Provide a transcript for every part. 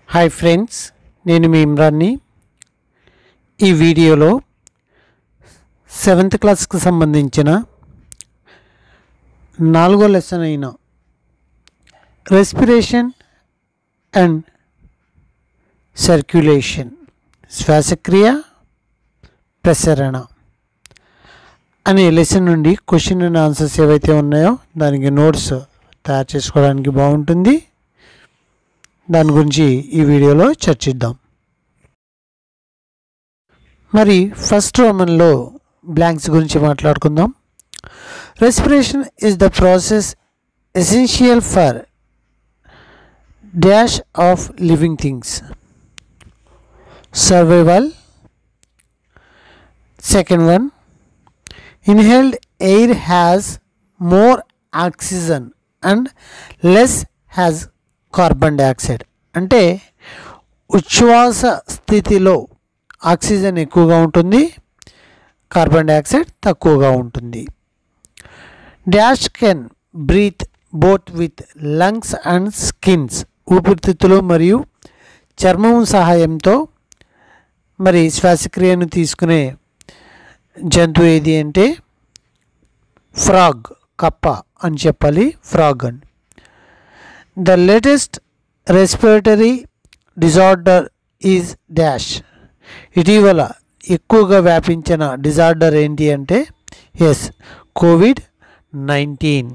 Hi friends నేను మీ ఇమ్రాన్ని ఈ వీడియోలో సెవెంత్ క్లాస్కి సంబంధించిన నాలుగో లెసన్ అయిన రెస్పిరేషన్ అండ్ సర్క్యులేషన్ శ్వాసక్రియ ప్రసరణ అనే లెసన్ నుండి క్వశ్చన్ అండ్ ఆన్సర్స్ ఏవైతే ఉన్నాయో దానికి నోట్స్ తయారు చేసుకోవడానికి బాగుంటుంది దాని గురించి ఈ వీడియోలో చర్చిద్దాం మరి ఫస్ట్ రోమన్లో బ్లాంక్స్ గురించి మాట్లాడుకుందాం respiration is the process essential for dash of living things survival second one inhaled air has more oxygen and less has carbon dioxide అంటే ఉచ్ఛ్వాస స్థితిలో ఆక్సిజన్ ఎక్కువగా ఉంటుంది కార్బన్ డైఆక్సైడ్ తక్కువగా ఉంటుంది dash can breathe both with lungs and skins ఊపిరితిత్తులు మరియు చర్మం సహాయంతో మరి శ్వాసక్రియను తీసుకునే జంతువు ఏది అంటే ఫ్రాగ్ కప్ప అని చెప్పాలి ఫ్రాగ్ అని the latest respiratory disorder is dash ఇటీవల ఎక్కువగా వ్యాపించిన డిజార్డర్ ఏంటి అంటే ఎస్ కోవిడ్ నైన్టీన్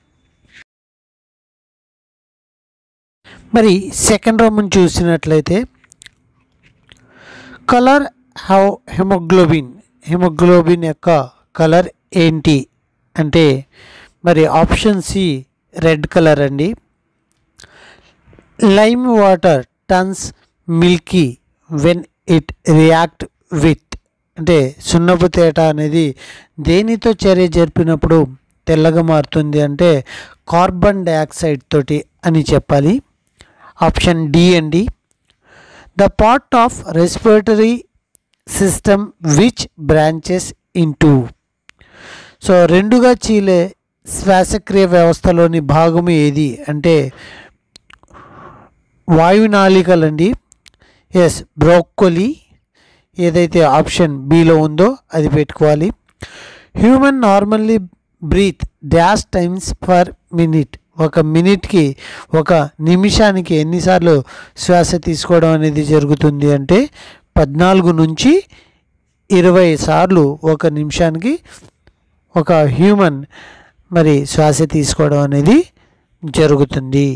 మరి సెకండ్ రోమన్ చూసినట్లయితే కలర్ హౌ హెమోగ్లోబిన్ హిమోగ్లోబిన్ యొక్క కలర్ ఏంటి అంటే మరి ఆప్షన్ సి రెడ్ కలర్ అండి lime water turns milky when it react with అంటే సున్నపు తేట అనేది దేనితో చర్య జరిపినప్పుడు తెల్లగా మారుతుంది అంటే కార్బన్ డైఆక్సైడ్ తోటి అని చెప్పాలి ఆప్షన్ డి అండి the part of respiratory system which branches into so రెండుగా చీలే శ్వాసక్రియ వ్యవస్థలోని భాగము ఏది అంటే వాయునాళికలండి ఎస్ బ్రోక్కోలీ ఏదైతే ఆప్షన్ బిలో ఉందో అది పెట్టుకోవాలి human normally breathe dash times per minute ఒక మినిట్కి ఒక నిమిషానికి ఎన్నిసార్లు శ్వాస తీసుకోవడం అనేది జరుగుతుంది అంటే పద్నాలుగు నుంచి ఇరవై సార్లు ఒక నిమిషానికి ఒక హ్యూమన్ మరి శ్వాస తీసుకోవడం అనేది జరుగుతుంది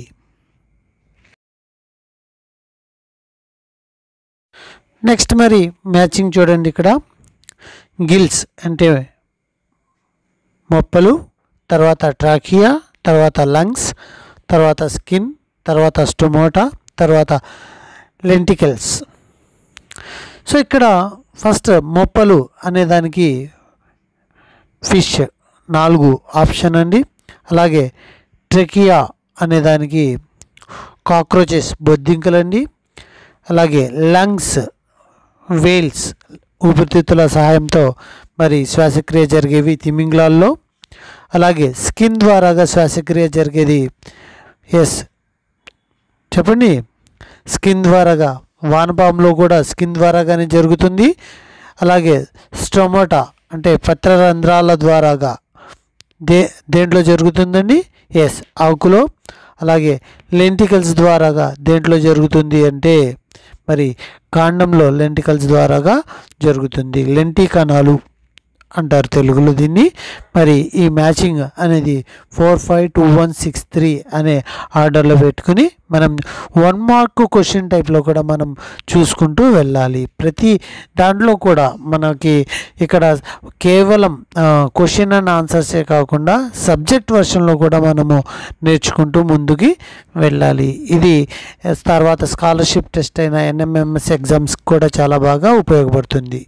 నెక్స్ట్ మరి మ్యాచింగ్ చూడండి ఇక్కడ గిల్స్ అంటే మొప్పలు తర్వాత ట్రాకియా తర్వాత లంగ్స్ తర్వాత స్కిన్ తర్వాత స్టొమోటా తర్వాత లెంటికల్స్ సో ఇక్కడ ఫస్ట్ మొప్పలు అనేదానికి ఫిష్ నాలుగు ఆప్షన్ అండి అలాగే ట్రెకియా అనేదానికి కాక్రోచెస్ బొద్దింకలండి అలాగే లంగ్స్ వేల్స్ ఊపిరితిత్తుల సహాయంతో మరి శ్వాసక్రియ జరిగేవి తిమింగ్లాల్లో అలాగే స్కిన్ ద్వారాగా శ్వాసక్రియ జరిగేది ఎస్ చెప్పండి స్కిన్ ద్వారాగా వానపాములో కూడా స్కిన్ ద్వారాగానే జరుగుతుంది అలాగే స్టొమోటా అంటే పత్రరంధ్రాల ద్వారాగా దే దేంట్లో జరుగుతుందండి ఎస్ ఆకులో అలాగే లెంటికల్స్ ద్వారాగా దేంట్లో జరుగుతుంది అంటే మరి కాండంలో లెంటికల్స్ ద్వారాగా జరుగుతుంది లెంటి కణాలు అంటారు తెలుగులో దీన్ని మరి ఈ మ్యాచింగ్ అనేది four five two one six three అనే ఆర్డర్లో పెట్టుకుని మనం వన్ మార్క్ క్వశ్చన్ టైప్లో కూడా మనం చూసుకుంటూ వెళ్ళాలి ప్రతి దాంట్లో కూడా మనకి ఇక్కడ కేవలం క్వశ్చన్ అండ్ ఆన్సర్సే కాకుండా సబ్జెక్ట్ వర్షన్లో కూడా మనము నేర్చుకుంటూ ముందుకి వెళ్ళాలి ఇది తర్వాత స్కాలర్షిప్ టెస్ట్ అయిన ఎన్ఎంఎంఎస్ ఎగ్జామ్స్ కూడా చాలా బాగా ఉపయోగపడుతుంది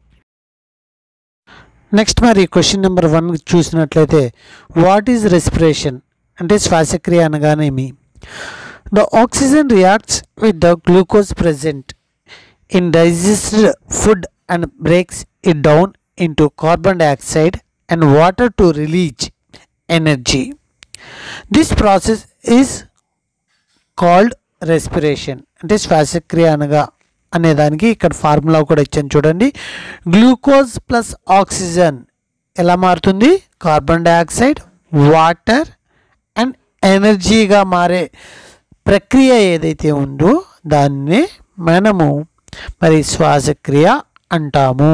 నెక్స్ట్ మరి క్వశ్చన్ నెంబర్ వన్ చూసినట్లయితే వాట్ ఈజ్ రెస్పిరేషన్ అంటే శ్వాసక్రియ అనగానేమి the oxygen reacts with the glucose present in digested food and breaks it down into carbon dioxide and water to release energy this process is called respiration అంటే శ్వాసక్రియ అనగా అనే దానికి ఇక్కడ ఫార్ములా కూడా ఇచ్చాను చూడండి గ్లూకోజ్ ప్లస్ ఆక్సిజన్ ఎలా మారుతుంది కార్బన్ డైఆక్సైడ్ వాటర్ అండ్ ఎనర్జీగా మారే ప్రక్రియ ఏదైతే ఉందో దాన్నే మనము మరి శ్వాసక్రియ అంటాము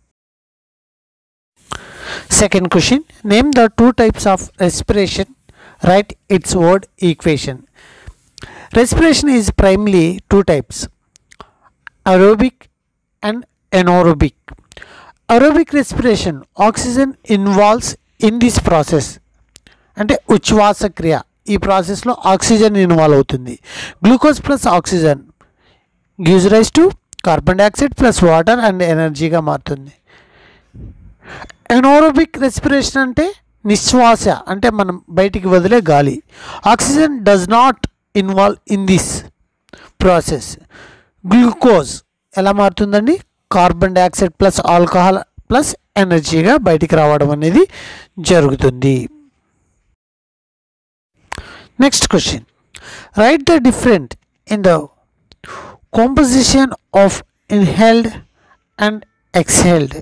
second question name the two types of respiration write its word equation respiration is primarily two types aerobic and anaerobic. Aerobic respiration, oxygen involves in this process. అంటే ఉచ్ఛ్వాస క్రియ ఈ ప్రాసెస్లో ఆక్సిజన్ ఇన్వాల్వ్ అవుతుంది glucose plus oxygen gives rise to carbon dioxide plus water and ఎనర్జీగా మారుతుంది ఎనోరోబిక్ respiration అంటే నిశ్వాస అంటే మనం బయటికి వదిలే గాలి oxygen does not involve in this process glucose ఎలా మారుతుందండి carbon dioxide plus alcohol plus ఎనర్జీగా బయటికి రావడం అనేది జరుగుతుంది next question write the different in the composition of inhaled and exhaled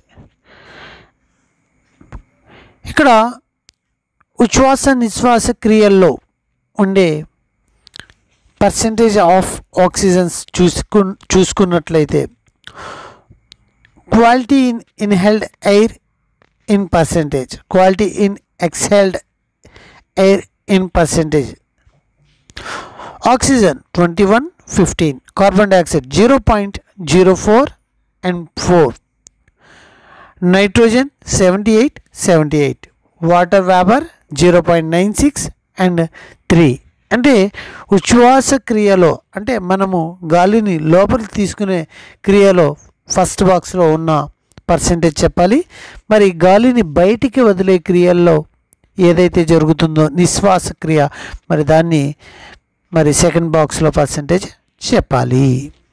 ఇక్కడ ఉచ్ఛ్వాస నిశ్వాస క్రియల్లో ఉండే పర్సంటేజ్ ఆఫ్ ఆక్సిజన్స్ చూసుకు చూసుకున్నట్లయితే quality in inhaled air in percentage quality in exhaled air in percentage oxygen twenty one fifteen carbon dioxide zero point zero four and four nitrogen seventy eight seventy eight water vapour zero point nine six and three అంటే ఉచ్ఛ్వాస క్రియలో అంటే మనము గాలిని లోపలికి తీసుకునే క్రియలో first బాక్స్లో ఉన్న పర్సంటేజ్ చెప్పాలి మరి గాలిని బయటికి వదిలే క్రియల్లో ఏదైతే జరుగుతుందో నిశ్వాస క్రియ మరి దాన్ని మరి సెకండ్ బాక్స్లో పర్సంటేజ్ చెప్పాలి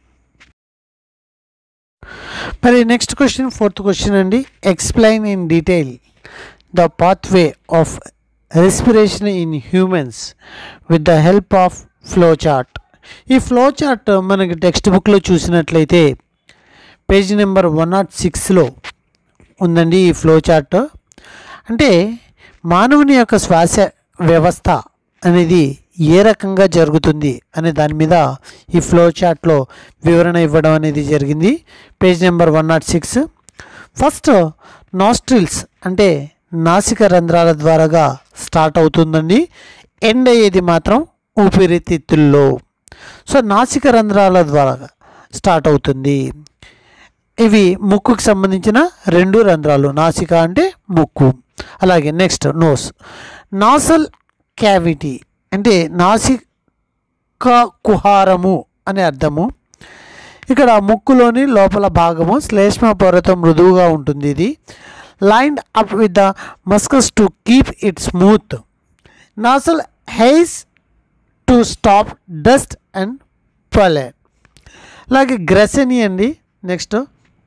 మరి నెక్స్ట్ క్వశ్చన్ ఫోర్త్ క్వశ్చన్ అండి explain in detail the pathway of respiration in humans with the help of flow chart ఈ ఫ్లో చార్ట్ మనకి టెక్స్ట్ బుక్లో చూసినట్లయితే పేజ్ నెంబర్ వన్ నాట్ సిక్స్లో ఉందండి ఈ ఫ్లో చార్ట్ అంటే మానవుని యొక్క శ్వాస వ్యవస్థ అనేది ఏ రకంగా జరుగుతుంది అనే దాని మీద ఈ ఫ్లో చార్ట్లో వివరణ ఇవ్వడం అనేది జరిగింది page number one nought six first nostrils అంటే నాసిక రంధ్రాల ద్వారాగా స్టార్ట్ అవుతుందండి ఎండ్ అయ్యేది మాత్రం ఊపిరితిత్తుల్లో సో నాసిక రంధ్రాల ద్వారా స్టార్ట్ అవుతుంది ఇవి ముక్కుకు సంబంధించిన రెండు రంధ్రాలు నాసిక అంటే ముక్కు అలాగే నెక్స్ట్ నోస్ నాసల్ క్యావిటీ అంటే నాసిక కుహారము అనే అర్థము ఇక్కడ ముక్కులోని లోపల భాగము శ్లేష్మ పొరతో మృదువుగా ఉంటుంది ఇది lined up with the mucus to keep it smooth nasal hairs to stop dust and pollen అలాగే గ్రెసని అండి నెక్స్ట్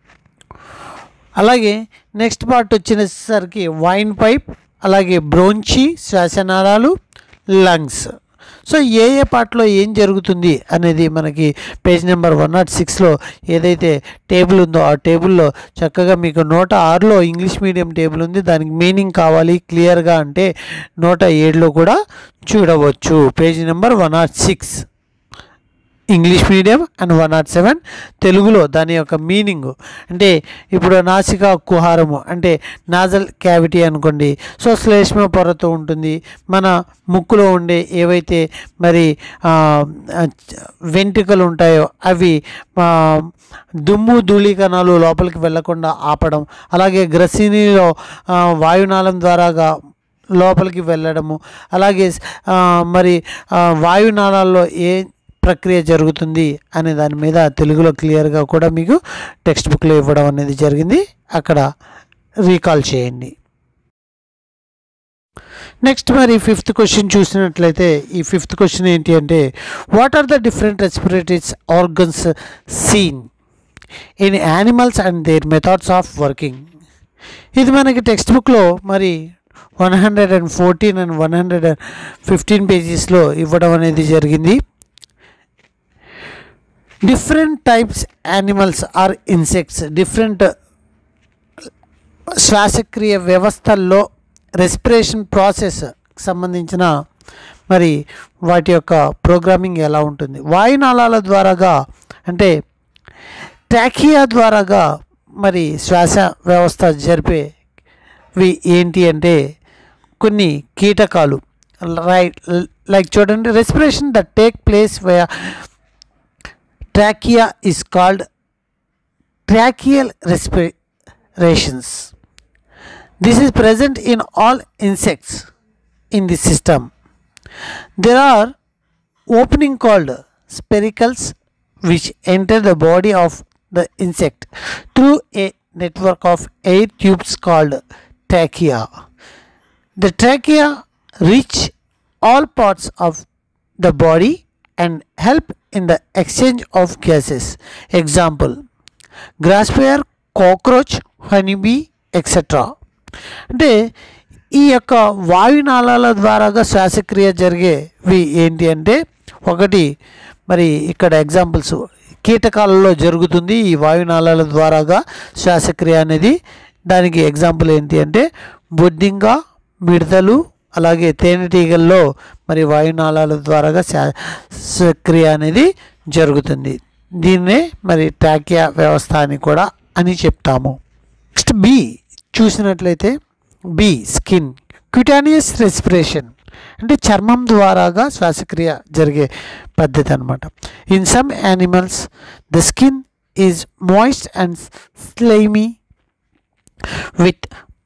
అలాగే నెక్స్ట్ పార్ట్ వచ్చేసరికి వైన్ పైప్ అలాగే బ్రోంచి శ్వాసనాళాలు లంగ్స్ సో ఏ ఏ పార్ట్లో ఏం జరుగుతుంది అనేది మనకి పేజ్ నెంబర్ వన్ నాట్ సిక్స్లో ఏదైతే టేబుల్ ఉందో ఆ టేబుల్లో చక్కగా మీకు నూట ఆరులో ఇంగ్లీష్ మీడియం టేబుల్ ఉంది దానికి మీనింగ్ కావాలి క్లియర్గా అంటే నూట ఏడులో కూడా చూడవచ్చు page number one nought six English medium and one nought seven తెలుగులో దాని యొక్క మీనింగ్ అంటే ఇప్పుడు నాసికా కుహారము అంటే నాజల్ క్యావిటీ అనుకోండి సో శ్లేష్మ పొరతో ఉంటుంది మన ముక్కులో ఉండే ఏవైతే మరి ఆ, ఆ, వెంట్రుకలు ఉంటాయో అవి ఆ, దుమ్ము ధూళి కణాలు లోపలికి వెళ్లకుండా ఆపడం అలాగే గ్రసినిలో ఆ, వాయునాళం ద్వారాగా లోపలికి వెళ్ళడము అలాగే ఆ, మరి ఆ, వాయునాళాల్లో ఏ ప్రక్రియ జరుగుతుంది అనే దాని మీద తెలుగులో క్లియర్గా కూడా మీకు టెక్స్ట్ బుక్లో ఇవ్వడం అనేది జరిగింది అక్కడ రీకాల్ చేయండి నెక్స్ట్ మరి ఫిఫ్త్ క్వశ్చన్ చూసినట్లయితే ఈ ఫిఫ్త్ క్వశ్చన్ ఏంటి అంటే what are the different respiratories organs seen in animals and their methods of working ఇది మనకి టెక్స్ట్ బుక్లో మరి one hundred and fourteen and one hundred and fifteen పేజెస్లో ఇవ్వడం అనేది జరిగింది different types animals are insects different శ్వాసక్రియ వ్యవస్థల్లో రెస్పిరేషన్ ప్రాసెస్ సంబంధించిన మరి వాటి యొక్క ప్రోగ్రామింగ్ ఎలా ఉంటుంది వాయునాళాల ద్వారాగా అంటే ట్రాకియా ద్వారాగా మరి శ్వాస వ్యవస్థ జరిపేవి ఏంటి అంటే కొన్ని కీటకాలు రైట్ లైక్ చూడండి respiration that take place via trachea is called tracheal respirations. This is present in all insects in the system. There are opening called spiracles which enter the body of the insect through a network of air tubes called trachea. The trachea reach all parts of the body and help in the exchange of gases. Example grasshopper cockroach honeybee etcetera అంటే ఈ యొక్క వాయునాళాల ద్వారాగా శ్వాసక్రియ జరిగేవి ఏంటి అంటే ఒకటి మరి ఇక్కడ ఎగ్జాంపుల్స్ కీటకాలలో జరుగుతుంది ఈ వాయునాళాల ద్వారాగా శ్వాసక్రియ అనేది దానికి ఎగ్జాంపుల్ ఏంటి అంటే బొద్దింక మిడతలు అలాగే తేనెటీగల్లో మరి వాయునాళాల ద్వారాగా శ్వాసక్రియ అనేది జరుగుతుంది దీన్నే మరి ట్రాకియా వ్యవస్థ అని కూడా అని చెప్తాము నెక్స్ట్ బి చూసినట్లయితే బి స్కిన్ క్యూటానియస్ రెస్పిరేషన్ అంటే చర్మం ద్వారాగా శ్వాసక్రియ జరిగే పద్ధతి అనమాట in some animals the skin is moist and slimy with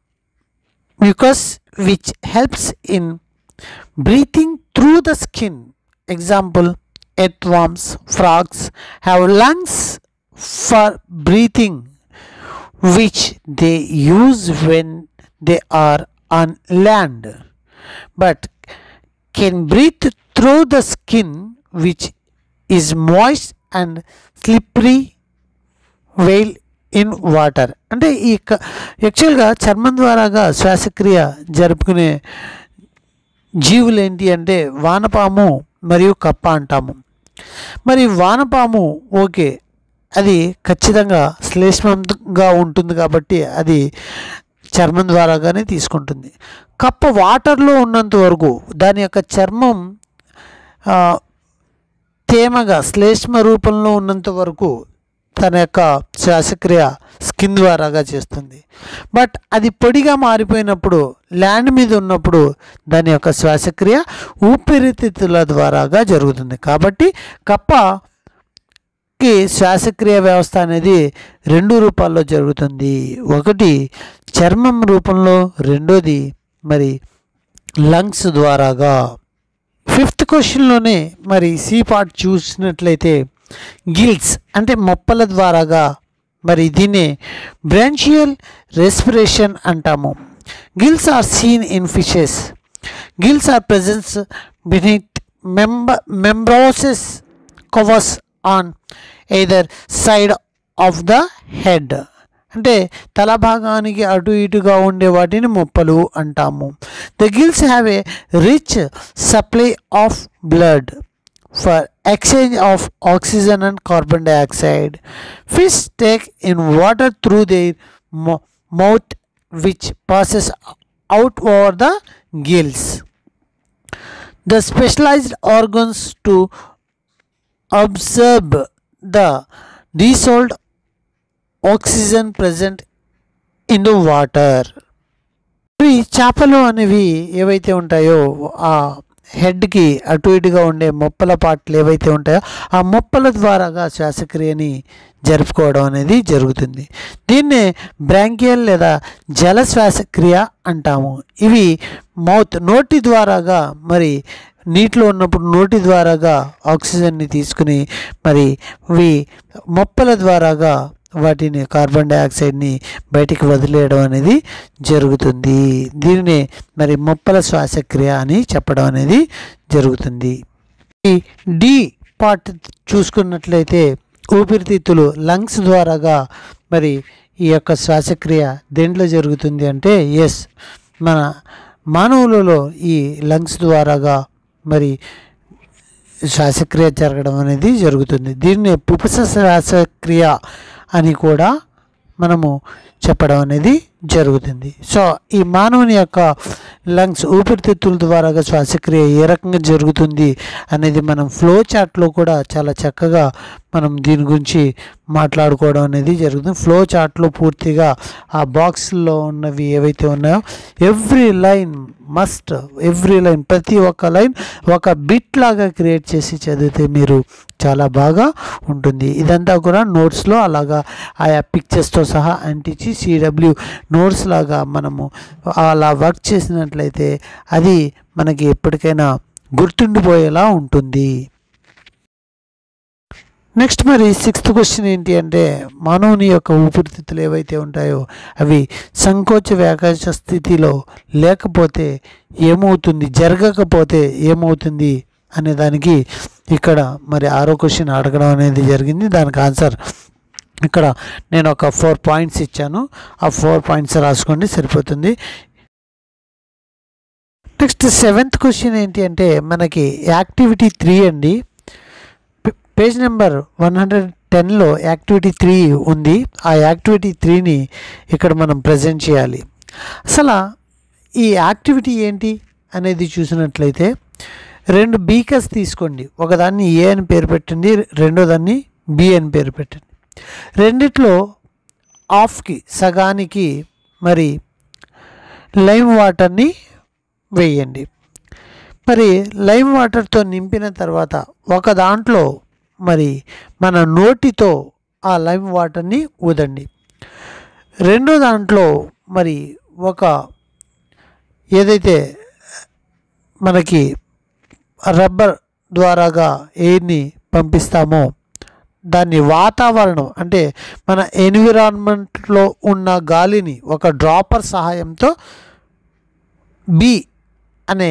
mucus which helps in breathing through the skin. Example earthworms, frogs have lungs for breathing which they use when they are on land but can breathe through the skin which is moist and slippery while in water అంటే ఈ క- యాక్చువల్గా చర్మం ద్వారాగా శ్వాసక్రియ జరుపుకునే జీవులు ఏంటి అంటే వానపాము మరియు కప్ప అంటాము మరి వానపాము ఓకే అది ఖచ్చితంగా శ్లేష్మంగా ఉంటుంది కాబట్టి అది చర్మం ద్వారాగానే తీసుకుంటుంది కప్ప వాటర్లో ఉన్నంత వరకు దాని యొక్క చర్మం ఆ, తేమగా శ్లేష్మ రూపంలో ఉన్నంత వరకు తన యొక్క శ్వాసక్రియ స్కిన్ ద్వారాగా చేస్తుంది బట్ అది పొడిగా మారిపోయినప్పుడు ల్యాండ్ మీద ఉన్నప్పుడు దాని యొక్క శ్వాసక్రియ ఊపిరితిత్తుల ద్వారాగా జరుగుతుంది కాబట్టి కప్పకి శ్వాసక్రియ వ్యవస్థ అనేది రెండు రూపాల్లో జరుగుతుంది ఒకటి చర్మం రూపంలో రెండోది మరి లంగ్స్ ద్వారాగా ఫిఫ్త్ క్వశ్చన్లోనే మరి సి పార్ట్ చూసినట్లయితే గిల్స్ అంటే మొప్పల ద్వారాగా మరి దీన్నే బ్రాంచియల్ రెస్పిరేషన్ అంటాము gills are seen in fishes gills are presence beneath మెంబ membranous covers on either side of the head అంటే తల భాగానికి అటు ఇటుగా ఉండే వాటిని మొప్పలు అంటాము the gills have a rich supply of blood for exchange of oxygen and carbon dioxide fish take in water through their mouth which passes out over the gills the specialized organs to absorb the dissolved oxygen present in the water. ఇవి చేపలు అనేవి ఏవైతే ఉంటాయో ఆ హెడ్కి అటు ఇటుగా ఉండే మొప్పల పాటలు ఏవైతే ఉంటాయో ఆ మొప్పల ద్వారాగా శ్వాసక్రియని జరుపుకోవడం అనేది జరుగుతుంది దీన్నే బ్రాంకియల్ లేదా జల శ్వాసక్రియ అంటాము ఇవి మౌత్ నోటి ద్వారాగా మరి నీటిలో ఉన్నప్పుడు నోటి ద్వారాగా ఆక్సిజన్ని తీసుకుని మరి ఇవి మొప్పల ద్వారాగా వాటిని కార్బన్ డైఆక్సైడ్ని బయటికి వదిలేయడం అనేది జరుగుతుంది దీనినే మరి మొప్పల శ్వాసక్రియ అని చెప్పడం అనేది జరుగుతుంది ఈ డి పార్ట్ చూసుకున్నట్లయితే ఊపిరితిత్తులు లంగ్స్ ద్వారాగా మరి ఈ యొక్క శ్వాసక్రియ దేంట్లో జరుగుతుంది అంటే ఎస్ మన మానవులలో ఈ లంగ్స్ ద్వారాగా మరి శ్వాసక్రియ జరగడం అనేది జరుగుతుంది దీన్ని పుపస శ్వాసక్రియ అని కూడా మనము చెప్పడం అనేది జరుగుతుంది సో ఈ మానవుని యొక్క లంగ్స్ ఊపిరితిత్తుల ద్వారాగా శ్వాసక్రియ ఏ రకంగా జరుగుతుంది అనేది మనం ఫ్లో చార్ట్లో కూడా చాలా చక్కగా మనం దీని గురించి మాట్లాడుకోవడం అనేది జరుగుతుంది ఫ్లో చార్ట్లో పూర్తిగా ఆ బాక్స్లో ఉన్నవి ఏవైతే ఉన్నాయో every line must every line ప్రతి ఒక్క లైన్ ఒక బిట్ లాగా క్రియేట్ చేసి చదివితే మీరు చాలా బాగా ఉంటుంది ఇదంతా కూడా నోట్స్లో అలాగా ఆయా పిక్చర్స్తో సహా అంటించి సిడబ్ల్యూ నోట్స్ లాగా మనము అలా వర్క్ చేసినట్లయితే అది మనకి ఎప్పటికైనా గుర్తుండిపోయేలా ఉంటుంది నెక్స్ట్ మరి సిక్స్త్ క్వశ్చన్ ఏంటి అంటే మానవుని యొక్క ఊపిరితిత్తులు ఏవైతే ఉంటాయో అవి సంకోచ వ్యాకాశ స్థితిలో లేకపోతే ఏమవుతుంది జరగకపోతే ఏమవుతుంది అనే దానికి ఇక్కడ మరి ఆరో క్వశ్చన్ అడగడం అనేది జరిగింది దానికి ఆన్సర్ ఇక్కడ నేను ఒక ఫోర్ పాయింట్స్ ఇచ్చాను ఆ ఫోర్ పాయింట్స్ రాసుకోండి సరిపోతుంది నెక్స్ట్ సెవెంత్ క్వశ్చన్ ఏంటి అంటే మనకి యాక్టివిటీ త్రీ అండి page- page number one hundred టెన్లో యాక్టివిటీ త్రీ ఉంది ఆ యాక్టివిటీ త్రీని ఇక్కడ మనం ప్రజెంట్ చేయాలి అసలు ఈ యాక్టివిటీ ఏంటి అనేది చూసినట్లయితే రెండు బీకర్స్ తీసుకోండి ఒకదాన్ని ఏ అని పేరు పెట్టండి రెండో దాన్ని బి అని పేరు పెట్టండి రెండిట్లో ఆఫ్కి సగానికి మరి లైమ్ వాటర్ని వేయండి మరి లైమ్ వాటర్తో నింపిన తర్వాత ఒక దాంట్లో మరి మన నోటితో ఆ లైమ్ వాటర్ని ఊదండి రెండో దాంట్లో మరి ఒక ఏదైతే మనకి రబ్బర్ ద్వారాగా ఎయిర్ని పంపిస్తామో దాన్ని వాతావరణం అంటే మన ఎన్విరాన్మెంట్లో ఉన్న గాలిని ఒక డ్రాపర్ సహాయంతో బి అనే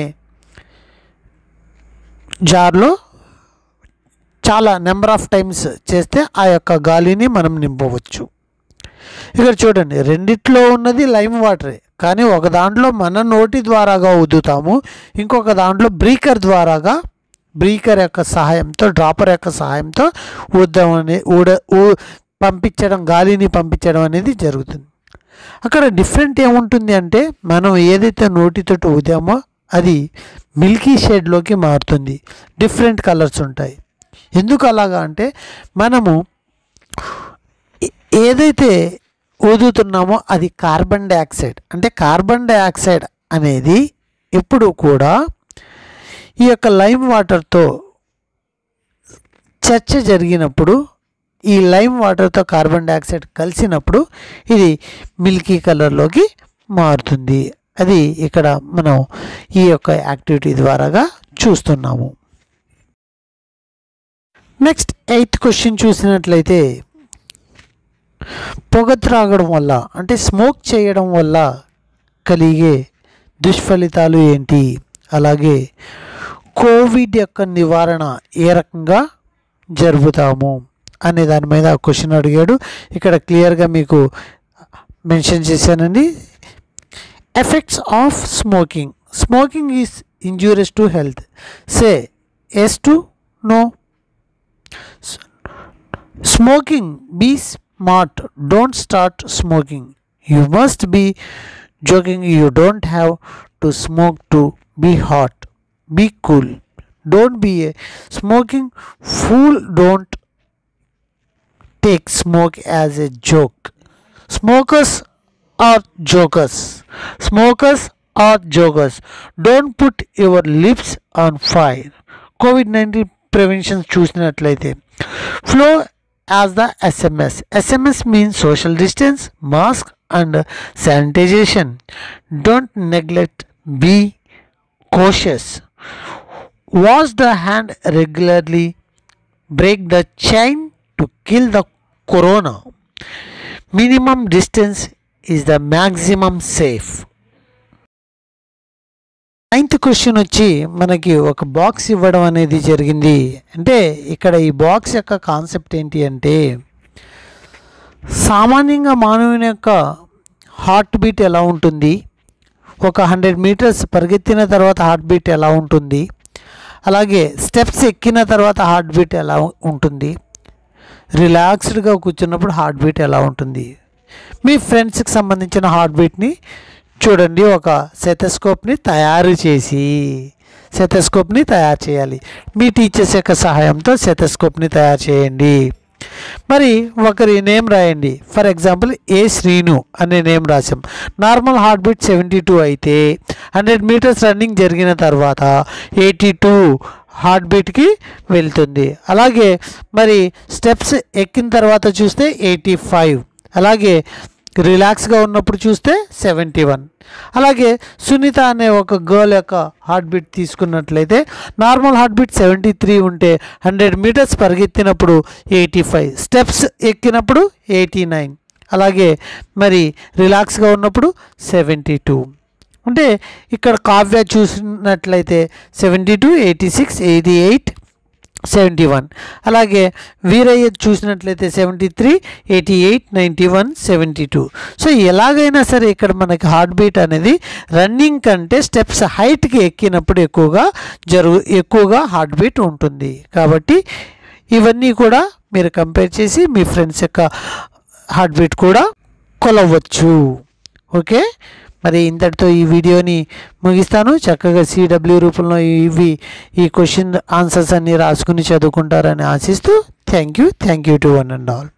జార్లో చాలా నెంబర్ ఆఫ్ టైమ్స్ చేస్తే ఆ యొక్క గాలిని మనం నింపవచ్చు ఇక్కడ చూడండి రెండిట్లో ఉన్నది లైమ్ వాటరే కానీ ఒక దాంట్లో మన నోటి ద్వారాగా ఊదుతాము ఇంకొక దాంట్లో బ్రీకర్ ద్వారాగా బ్రీకర్ యొక్క సహాయంతో డ్రాపర్ యొక్క సహాయంతో ఊద్దాం అనే ఊడ ఊ పంపించడం గాలిని పంపించడం అనేది జరుగుతుంది అక్కడ డిఫరెంట్ ఏముంటుంది అంటే మనం ఏదైతే నోటితోటి ఊదామో అది మిల్కీ షేడ్లోకి మారుతుంది డిఫరెంట్ కలర్స్ ఉంటాయి ఎందుకు అలాగా అంటే మనము ఏ- ఏదైతే ఊదుతున్నామో అది కార్బన్ డైఆక్సైడ్ అంటే కార్బన్ డైఆక్సైడ్ అనేది ఎప్పుడు కూడా ఈ యొక్క లైమ్ వాటర్తో చర్చ జరిగినప్పుడు ఈ లైమ్ వాటర్తో కార్బన్ డైఆక్సైడ్ కలిసినప్పుడు ఇది మిల్కీ కలర్లోకి మారుతుంది అది ఇక్కడ మనం ఈ యొక్క యాక్టివిటీ ద్వారాగా చూస్తున్నాము నెక్స్ట్ ఎయిత్ క్వశ్చన్ చూసినట్లయితే పొగ త్రాగడం వల్ల అంటే స్మోక్ చేయడం వల్ల కలిగే దుష్ఫలితాలు ఏంటి అలాగే కోవిడ్ యొక్క నివారణ ఏ రకంగా జరుపుతాము అనే దాని మీద క్వశ్చన్ అడిగాడు ఇక్కడ క్లియర్గా మీకు మెన్షన్ చేశానండి effects of smoking smoking is injurious to health say yes to no smoking be smart don't start smoking you must be joking you don't have to smoke to be hot be cool don't be a smoking fool don't take smoke as a joke. Smokers are jokers. Smokers are jokers. Don't put your lips on fire. Covid nineteen prevention చూసినట్లయితే flow as the SMS SMS means social distance mask and sanitization don't neglect be cautious. Wash the hand regularly. Break the chain to kill the corona. Minimum distance is the maximum safe. Ninth question వచ్చి మనకి ఒక box ఇవ్వడం అనేది జరిగింది అంటే ఇక్కడ ఈ box యొక్క కాన్సెప్ట్ ఏంటి అంటే సామాన్యంగా మానవుని యొక్క హార్ట్ బీట్ ఎలా ఉంటుంది ఒక హండ్రెడ్ మీటర్స్ పరిగెత్తిన తర్వాత హార్ట్ బీట్ ఎలా ఉంటుంది అలాగే స్టెప్స్ ఎక్కిన తర్వాత హార్ట్ బీట్ ఎలా ఉంటుంది రిలాక్స్డ్గా కూర్చున్నప్పుడు హార్ట్ బీట్ ఎలా ఉంటుంది మీ ఫ్రెండ్స్కి సంబంధించిన హార్ట్ బీట్ని చూడండి ఒక సెటస్కోప్ని తయారు చేసి సెటస్కోప్ని తయారు చేయాలి మీ టీచర్స్ యొక్క సహాయంతో సెటస్కోప్ని తయారు చేయండి మరి ఒకరి నేమ్ రాయండి ఫర్ ఎగ్జాంపుల్ ఏ శ్రీను అనే నేమ్ రాసాం normal heart beat seventy two అయితే హండ్రెడ్ మీటర్స్ రన్నింగ్ జరిగిన తర్వాత ఎయిటీ టూ హార్ట్ బీట్కి వెళ్తుంది అలాగే మరి స్టెప్స్ ఎక్కిన తర్వాత చూస్తే ఎయిటీ ఫైవ్ అలాగే రిలాక్స్గా ఉన్నప్పుడు చూస్తే సెవెంటీ వన్ అలాగే సునీత అనే ఒక గర్ల్ యొక్క హార్ట్ బీట్ తీసుకున్నట్లయితే normal heart beat seventy three ఉంటే హండ్రెడ్ మీటర్స్ పరిగెత్తినప్పుడు ఎయిటీ ఫైవ్ స్టెప్స్ ఎక్కినప్పుడు ఎయిటీ నైన్ అలాగే మరి రిలాక్స్గా ఉన్నప్పుడు సెవెంటీ టూ అంటే ఇక్కడ కావ్య చూసినట్లయితే seventy two eighty six eighty eight seventy one అలాగే వీరయ్య చూసినట్లయితే seventy three eighty eight ninety one seventy two so ఎలాగైనా సరే ఇక్కడ మనకి హార్ట్ బీట్ అనేది రన్నింగ్ కంటే స్టెప్స్ హైట్కి ఎక్కినప్పుడు ఎక్కువగా జరుగు ఎక్కువగా హార్ట్ బీట్ ఉంటుంది కాబట్టి ఇవన్నీ కూడా మీరు కంపేర్ చేసి మీ ఫ్రెండ్స్ యొక్క హార్ట్ బీట్ కూడా కొలవచ్చు ఓకే మరి ఇంతటితో ఈ వీడియోని ముగిస్తాను చక్కగా సిడబ్ల్యూ రూపంలో ఇవి ఈ క్వశ్చన్ ఆన్సర్స్ అన్ని రాసుకుని చదువుకుంటారని ఆశిస్తూ thank you thank you to one and all